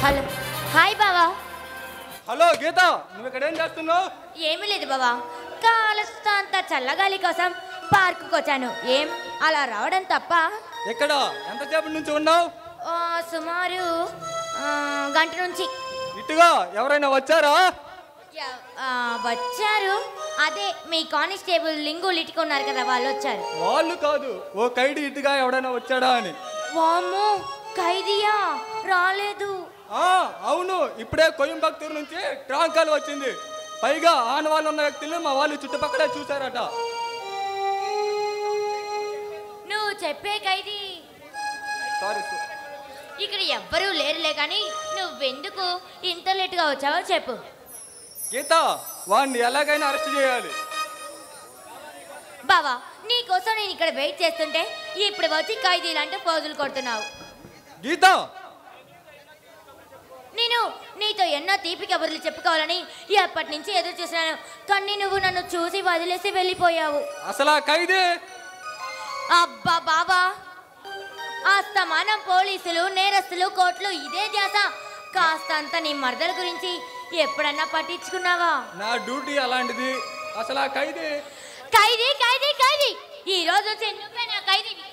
hello hi బావా hello Geetha నువ్వు ఇక్కడ ఏం చేస్తున్నావు ఏమీ లేదు బావా కాలస్తంత చల్లగాలి కోసం పార్కుకి వచ్చాను ఏం అలా రావడం తప్ప ఎక్కడ ఎంతసేపటి నుంచి ఉన్నావు ఆ, సుమారు ఆ, గంట నుంచి ఇటుగా ఎవరైనా వచ్చారా యా- ఆ, వచ్చారు అదే మీ కానిస్టేబుల్ లింగు లిట్టుకున్నారు కదా వాళ్ళు వచ్చారు వాళ్ళు కాదు ఓ కైడి ఇటుగా ఎవడైనా వచ్చాడా అని వామ్మో ఖైదీయా రాలేదు ఆ అవును ఇప్పుడే కోయంబత్తూరు నుంచి ట్రాంక్ కాల్ వచ్చింది పైగా ఆనవాళ్ళు ఉన్న వ్యక్తులు మా వాళ్ళు చుట్టుపక్కలే చూశారట నువ్వు చెప్పే ఖైదీ సారీ ఇక్కడ ఎవ్వరూ లేరులే కానీ నువ్వెందుకు ఇంత లేటుగా వచ్చావో చెప్పు గీత వాడిని ఎలాగైనా అరెస్ట్ చేయాలి బావా నీకోసం నేను ఇక్కడ వెయిట్ చేస్తుంటే ఇప్పుడు వచ్చి ఖైదీలంటూ పోజులు కొడుతున్నావు గీత నేను నీతో ఎన్నో తీపి కబుర్లు చెప్పుకోవాలని ఎప్పటి నుంచి ఎదురు చూసినాను కానీ నువ్వు నన్ను చూసి వదిలేసి వెళ్ళిపోయావు అసలు ఆ ఖైదీ అబ్బా బావా అస్తమానం పోలీసులు నేరస్తులు కోర్టులు ఇదే ధ్యాస కాస్తంత నీ మరదల గురించి ఎప్పుడన్నా పట్టించుకున్నావా నా డ్యూటీ అలాంటిది అసలు ఆ ఖైదీ ఖైదీ ఖైదీ ఖైదీ ఈ రోజు వచ్చి నువ్వే నా ఖైదీవి